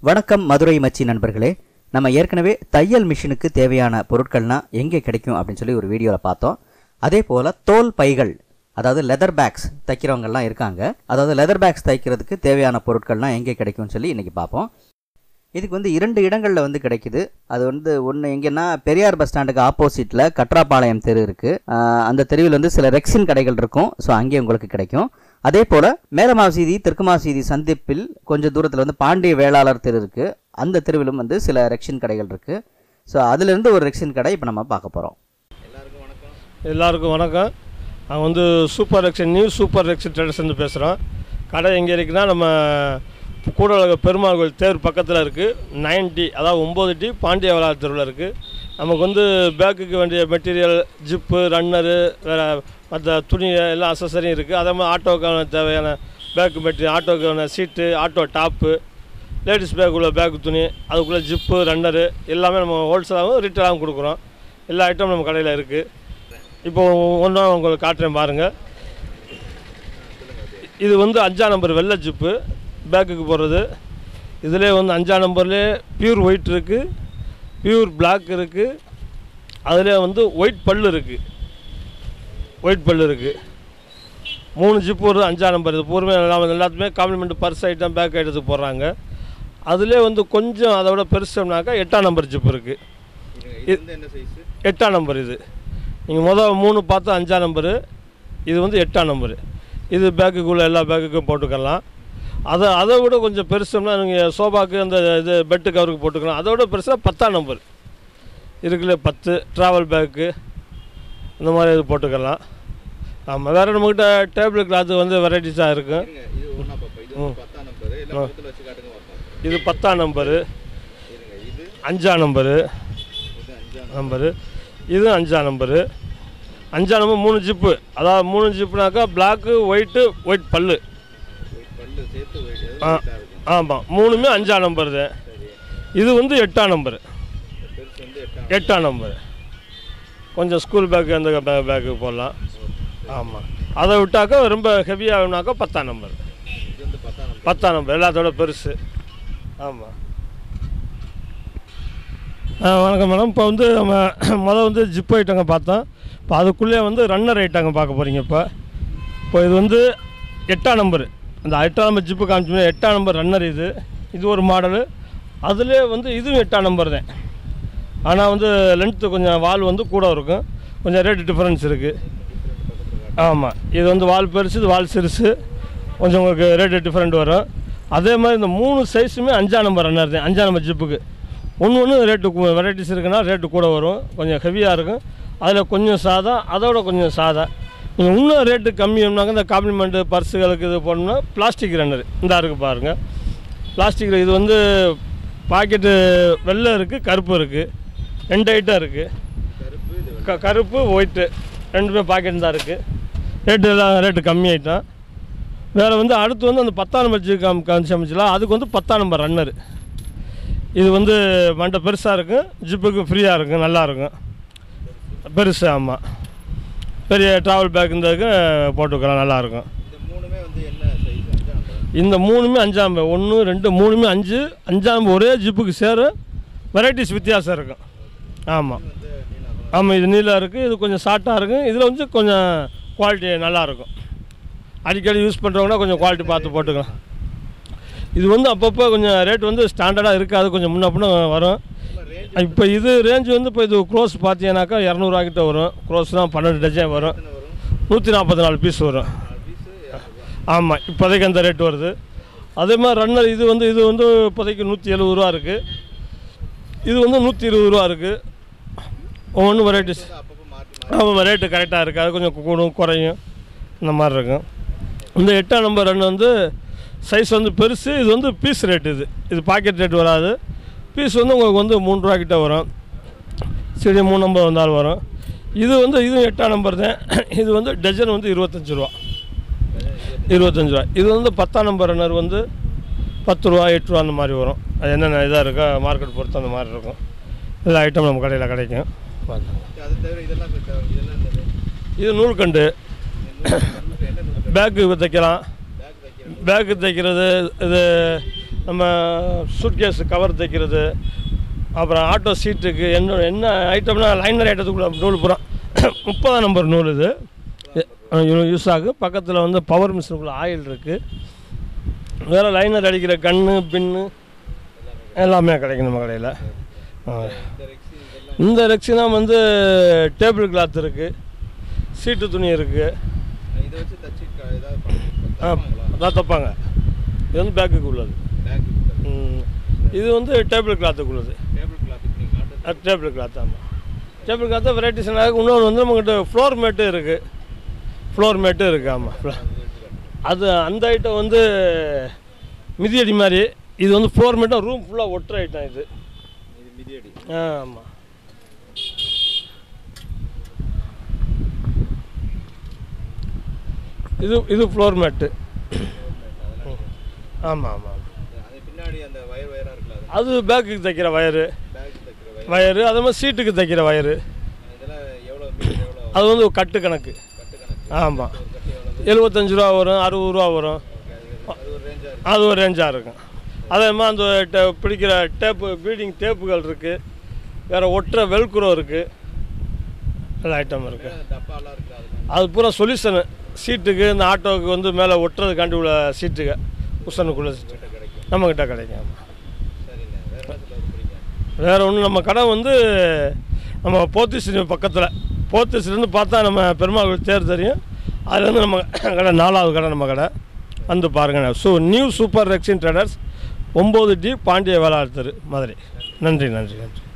வணக்கம் மதுரை மச்சி நண்பர்களே நம்ம ஏற்கனவே தையல் மிஷினுக்கு தேவையான பொருட்கள்னா எங்கே கிடைக்கும் அப்படின்னு சொல்லி ஒரு வீடியோவில் பார்த்தோம் அதே போல் தோல் பைகள் அதாவது லெதர் பேக்ஸ் தைக்கிறவங்கலாம் இருக்காங்க அதாவது லெதர் பேக்ஸ் தைக்கிறதுக்கு தேவையான பொருட்கள்லாம் எங்கே கிடைக்கும்னு சொல்லி இன்றைக்கி பார்ப்போம் இதுக்கு வந்து இரண்டு இடங்களில் வந்து கிடைக்குது அது வந்து ஒன்று எங்கன்னா பெரியார் பஸ் ஸ்டாண்டுக்கு ஆப்போசிட்டில் கட்ராபாளையம் தெரு இருக்குது அந்த தெருவில் வந்து சில ரெக்ஸின் கடைகள் இருக்கும் ஸோ அங்கே உங்களுக்கு கிடைக்கும் அதே போல் மேலமாசீதி தெற்குமாசீதி சந்திப்பில் கொஞ்சம் தூரத்தில் வந்து பாண்டிய வேளாளர் தெரு இருக்குது அந்த தெருவிலும் வந்து சில ரெக்ஷின் கடைகள் இருக்குது ஸோ அதுலேருந்து ஒரு ரெக்ஷின் கடை இப்போ நம்ம பார்க்க போகிறோம் எல்லாருக்கும் வணக்கம் நான் வந்து சூப்பர் எக்ஸன் நியூ சூப்பர் எக்ஸன் ட்ரேடர்ஸ்லேருந்து பேசுகிறோம் கடை எங்கே இருக்குன்னா நம்ம கூடலக பெருமாள் கோயில் தேர் பக்கத்தில் இருக்குது நைன் டி அதாவது ஒம்பது டி பாண்டிய விளாட் தெருவில் இருக்குது நமக்கு வந்து பேக்குக்கு வேண்டிய மெட்டீரியல் ஜிப்பு ரன்னரு வேறு மற்ற துணி எல்லாம் அசசரியும் இருக்குது அதே மாதிரி ஆட்டோக்கான தேவையான பேக்கு மெட்டீரியல் ஆட்டோக்கான seat auto top ladies bag உள்ள பேக் துணி அதுக்குள்ளே ஜிப்பு ரன்னரு எல்லாமே நம்ம ஹோல்சேலாகவும் ரீட்டெயிலாகவும் கொடுக்குறோம் எல்லா ஐட்டமும் நம்ம கடையில் இருக்குது இப்போ ஒன்றா உங்களுக்கு காட்டுறேன் பாருங்கள் இது வந்து அஞ்சாம் நம்பர் வெள்ளை ஜிப்பு பேக்குக்கு போடுறது இதிலே வந்து அஞ்சாம் நம்பர்லேயே பியூர் ஒயிட் இருக்குது பியூர் பிளாக் இருக்குது அதிலே வந்து ஒயிட் பல்லு இருக்குது ஒயிட் பல்லு இருக்குது மூணு ஜிப்பு ஒரு அஞ்சாம் நம்பர் இது பூர்வமே எல்லாம் எல்லாத்துமே காம்ப்ளிமெண்ட் பர்ஸ் ஐட்டம் பேக் ஐட்டத்துக்கு போடுறாங்க அதிலே வந்து கொஞ்சம் அதை விட பெருசுனாக்கா எட்டாம் நம்பர் ஜிப்பு இருக்குது எட்டாம் நம்பர் இது நீங்கள் மொதல் மூணு பார்த்து அஞ்சாம் நம்பரு இது வந்து எட்டாம் நம்பரு இது பேக்குக்குள்ளே எல்லா பேக்குக்கும் போட்டுக்கலாம் அதை அதை விட கொஞ்சம் பெருசுனா நீங்கள் சோபாக்கு அந்த இது பெட்டு கவருக்கு போட்டுக்கலாம் அதை விட பெருசாக பத்தாம் நம்பர் இருக்குல்ல பத்து ட்ராவல் பேக்கு இந்த மாதிரி இது போட்டுக்கலாம் ஆமாம் வேறு நம்மக்கிட்ட டேபிள் கிளாத்து வந்து வெரைட்டிஸாக இருக்கும் ம். இது பத்தாம் நம்பரு அஞ்சாம் நம்பரு நம்பரு இது அஞ்சாம் நம்பரு அஞ்சாம் நம்பர் மூணு ஜிப்பு அதாவது மூணு ஜிப்புனாக்கா பிளாக்கு ஒயிட்டு ஒயிட் பல்லு ஆ ஆமாம் மூணுமே அஞ்சாம் நம்பர் தான் இது வந்து எட்டாம் நம்பரு எட்டாம் நம்பர் கொஞ்சம் ஸ்கூல் பேக்கு அந்த பே- பேக்கு போடலாம் ஆமாம் அதை விட்டாக்கா ரொம்ப ஹெவியாக வேணுனாக்கா பத்தாம் நம்பர் பத்தாம் நம்பர் எல்லாத்தோட பெருசு ஆமாம் ஆ, வணக்கம் மேடம் இப்போ வந்து நம்ம முதல் வந்து ஜிப் ஐட்டங்க பார்த்தோம் இப்போ அதுக்குள்ளே வந்து ரன்னர் ஐட்டங்க பார்க்க போகிறீங்க இப்போ இப்போ இது வந்து எட்டாம் நம்பர் அந்த எட்டாம் நம்பர் ஜிப்பு காமிச்சோம்னா எட்டாம் நம்பர் ரன்னர் இது இது ஒரு மாடலு அதிலே வந்து இதுவும் எட்டாம் நம்பர் தான் ஆனால் வந்து லென்த்து கொஞ்சம் வால் வந்து கூட இருக்கும் கொஞ்சம் ரேட்டு டிஃப்ரென்ஸ் இருக்குது ஆமாம் இது வந்து வால் பெருசு இது வால் சிறுசு கொஞ்சம் உங்களுக்கு ரேட்டு டிஃப்ரெண்ட் வரும் அதே மாதிரி இந்த மூணு சைஸுமே அஞ்சாம் நம்பர் ரன்னர் தான் அஞ்சாம் நம்பர் ஜிப்புக்கு ஒன்று ஒன்று ரேட்டு வெரைட்டிஸ் இருக்குன்னா ரேட்டு கூட வரும் கொஞ்சம் ஹெவியாக இருக்கும் அதில் கொஞ்சம் சாதா அதோட கொஞ்சம் சாதா நீங்கள் இன்னும் ரேட்டு கம்மியானாக்க இந்த காம்ப்ளிமெண்ட்டு பர்ஸுகளுக்கு இது போடணும்னா பிளாஸ்டிக் ரன்னர் இந்த இருக்குது பாருங்கள் பிளாஸ்டிக்கில் இது வந்து பாக்கெட்டு வெள்ளை இருக்குது கருப்பு இருக்குது ரெண்டு ஐட்டம் இருக்குது க கருப்பு ஒயிட்டு ரெண்டுமே பாக்கெட் தான் இருக்குது ரேட்டு எல்லாம் ரேட்டு கம்மி ஆகிட்டான் வேறு வந்து அடுத்து வந்து அந்த பத்தாம் நம்பர் ஜி காம் காமிச்சமிச்சலாம் அதுக்கு வந்து பத்தாம் நம்பர் ரன்னர் இது வந்து மண்டை பெருசாக இருக்கும் ஜிப்புக்கு ஃப்ரீயாக இருக்கும் நல்லாயிருக்கும் பெருசு ஆமாம் பெரிய ட்ராவல் பேக் இந்த இதுக்கு போட்டுக்கலாம் நல்லாயிருக்கும் இந்த மூணுமே அஞ்சாம் ஒன்று ரெண்டு மூணுமே அஞ்சு அஞ்சாம் ஒரே ஜிப்புக்கு சேரும் வெரைட்டிஸ் வித்தியாசம் இருக்கும் ஆமாம் ஆமாம் இது நீளாக இருக்குது இது கொஞ்சம் ஷார்ட்டாக இருக்கும் இதில் வந்து கொஞ்சம் குவாலிட்டி நல்லாயிருக்கும் அடிக்கடி யூஸ் பண்ணுறவங்கன்னா கொஞ்சம் குவாலிட்டி பார்த்து போட்டுக்கலாம் இது வந்து அப்பப்போ கொஞ்சம் ரேட் வந்து ஸ்டாண்டர்டாக இருக்காது கொஞ்சம் முன்ன பின்ன வரும் இப்போ இது ரேஞ்ச் வந்து இப்போ இது க்ரோஸ் பார்த்தீங்கன்னாக்கா இரநூறுவா கிட்ட வரும் க்ரோஸ்னால் பன்னெண்டு டஜன் வரும் நூற்றி நாற்பத்தி நாலு பீஸ் வரும் ஆமாம் இப்போதைக்கு அந்த ரேட் வருது அதே மாதிரி ரன்னர் இது வந்து இது வந்து இப்போதைக்கு நூற்றி எழுபது ரூபா இருக்குது இது வந்து நூற்றி இருபது ரூபா இருக்குது ஒவ்வொன்றும் வெரைட்டிஸ் ஆமாம் ரேட்டு கரெக்டாக இருக்குது அது கொஞ்சம் கூடும் குறையும் இந்த மாதிரி இருக்கும் இந்த எட்டாம் நம்பர் ரன் வந்து சைஸ் வந்து பெருசு இது வந்து பீஸ் ரேட் இது இது பாக்கெட் ரேட் வராது பீஸ் வந்து உங்களுக்கு வந்து மூணு ரூபா கிட்ட வரும் சரி மூணு நம்பர் வந்தாலும் வரும் இது வந்து இதுவும் எட்டாம் நம்பர் தான் இது வந்து டஜன் வந்து இருபத்தஞ்சி ரூபா இருபத்தஞ்சி ரூபா இது வந்து பத்தாம் நம்பர் ரன்னர் வந்து பத்து ரூபா எட்டு ரூபா அந்த மாதிரி வரும் அது என்னென்ன இதாக இருக்கோ மார்க்கெட் பொறுத்து அந்த மாதிரி இருக்கும் எல்லா ஐட்டம் நம்ம கடையில் கிடைக்கும் இது நூல்கண்டு பேக்கு தைக்கலாம் பேக்கு தைக்கிறது இது நம்ம சூட்கேஸ் கவர் தைக்கிறது அப்புறம் ஆட்டோ சீட்டுக்கு என்ன என்ன ஐட்டம்னா லைனர் ஐட்டத்துக்குள்ள நூல் பூரா முப்பதாம் நம்பர் நூல் இது யூஸ் ஆகும் பக்கத்தில் வந்து பவர் மிஷினுக்குள்ள ஆயில் இருக்குது வேறு லைனர் அடிக்கிற கன்று பின்னு எல்லாமே கிடைக்கும் நம்ம கடையில் இந்த ரெக்ஸினா வந்து டேபிள் கிளாத் இருக்குது சீட்டு துணி இருக்குது இதை வச்சு தச்சு க- ஏதாவது பண்ணி- ஆ தப்பாங்களா? அதான் தப்பாங்க இது வந்து பேக்குக்கு உள்ளது பேக் இருக்கு. ம். இது வந்து டேபிள் கிளாத்துக்கு உள்ளது டேபிள் கிளாத் இப்ப நீங்க காட்டுறது டேபிள் கிளாத் ஆமாம் டேபிள் கிளாத்து வெரைட்டிஸ் இருக்குது இன்னொன்று வந்து நம்மகிட்ட ஃப்ளோர் மேட்டு இருக்குது ஃப்ளோர் மேட்டு இருக்குது ஆமாம் அது அந்த ஐட்டம் வந்து மிதியடி மாதிரி இது வந்து ஃப்ளோர் மேட்டும் ரூம் ஃபுல்லாக ஒட்டுற ஐட்டம் இது இது மிதியடி ஆ ஆமாம் இது இது ஃப்ளோர் மேட்டு ஆமாம் ஆமாம் அது பின்னாடி அந்த வயர் வயரா இருக்குல்ல அது அது பேக்குக்கு தைக்கிற வயரு பேக் தைக்கிற வயர் வயரு அதே மாதிரி சீட்டுக்கு தைக்கிற வயரு இதெல்லாம் எவ்வளோ மீட்டர் எவ்வளோ அது வந்து ஒரு கட்டு கணக்கு கட்டு கணக்கு ஆமாம் ஒரு கட்டு எவ்வளோ எழுபத்தஞ்சு ரூபா வரும் அறுபது ரூபா வரும் அது ஒரு ரேஞ்சாக இருக்கு அது ஒரு ரேஞ்சாக இருக்கும் அதே மாதிரி அந்த டே- பிடிக்கிற டேப்பு பீடிங் டேப்புகள் இருக்குது வேறு ஒட்டுற வெல்குரோ இருக்குது எல்லா ஐட்டம் இருக்குது மேல டப்பாலாம் இருக்குது அதுல அது பூரா சொல்யூஷனு சீட்டுக்கு இந்த ஆட்டோவுக்கு வந்து மேலே ஒட்டுறதுக்காண்டி உள்ள சீட்டுங்க உஷனுக்குள்ள சீட்டு கிடைக்கும் நம்மக்கிட்ட கிடைக்கும் ஆமா. சரிண்ணே வேற என்ன சொல்ல விரும்புறீங்க வேறு ஒன்றும் நம்ம கடை வந்து நம்ம போத்தீஸ்வரி பக்கத்தில் போத்தீஸ்வரிலேருந்து பார்த்தா நம்ம பெருமாள் கோயில் தேர் தெரியும் அதுலேருந்து நம்ம கடை நாலாவது கடை நம்ம கடை வந்து பாருங்கள் so new super rexin traders ஒம்பது டி பாண்டிய வேளாளர் தெரு மதுரை நன்றி நன்றி நன்றி